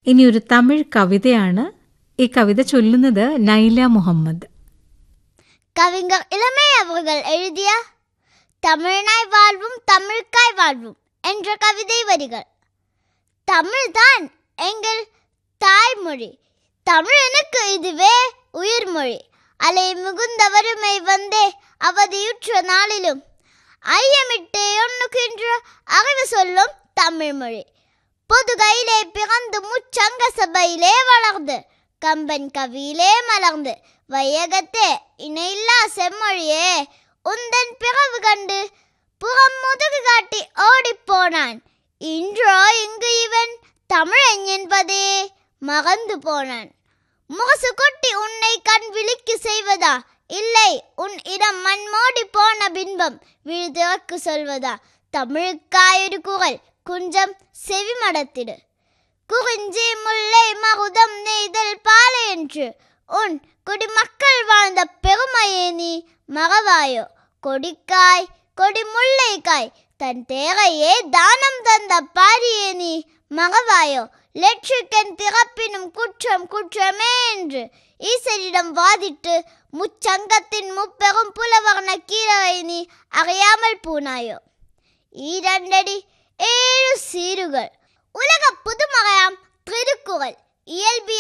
ഇനി ഒരു തമിഴ് കവിതയാണ് ഈ കവിത ചൊല്ലുന്നത് നൈല മുഹമ്മദ് கவிஞர் இளமை அவர்கள் எழுதிய தமிழ்நாய் வாழ்வும் தமிழ்க்காய் வாழ்வும் என்ற கவிதை வரிகள் தமிழ்தான் எங்கள் தாய்மொழி தமிழனுக்கு இதுவே உயிர்மொழி அலை மிகுந்த வறுமை வந்தே அவதியுற்ற நாளிலும் ஐயமிட்டு எண்ணுகின்ற அறிவு சொல்லும் தமிழ்மொழி பொதுகையிலே பிறந்து முச்சங்க சபையிலே வளர்ந்து கம்பன் கவியிலே மலர்ந்து வையகத்தே இணையில்லா செம்மொழியே உந்தன் பிறவு கண்டு புறம் முதுகு காட்டி ஓடிப்போனான் இன்றோ இங்கு இவன் தமிழன் என்பதே மறந்து போனான் முரசு கொட்டி உன்னை கண் விழிக்கு செய்வதா இல்லை உன் இடம் மண் மோடி போன பின்பம் விழுதிறக்கு சொல்வதா தமிழுக்காயொரு குரல் குஞ்சம் செவிமடத்திடு குறிஞ்சி முல்லை மகுதம் நெய்தல் பாலை என்று உன் குடிமக்கள் வாழ்ந்த பெருமையை நீ மறவாயோ கொடிக்காய் கொடி முல்லைக்காய் தன் தேரையே தானம் தந்த பாரியே நீ மறவாயோ லட்சுக்கன் பிறப்பினும் குற்றம் குற்றமே என்று ஈசரிடம் வாதிட்டு முச்சங்கத்தின் முப்பெரும் புலவர்ண கீழவை நீ அறியாமல் பூனாயோ ஈரண்டடி ஏழு சீருகள் உலக புதுமகையாம் திருக்குறள் இயல்பிய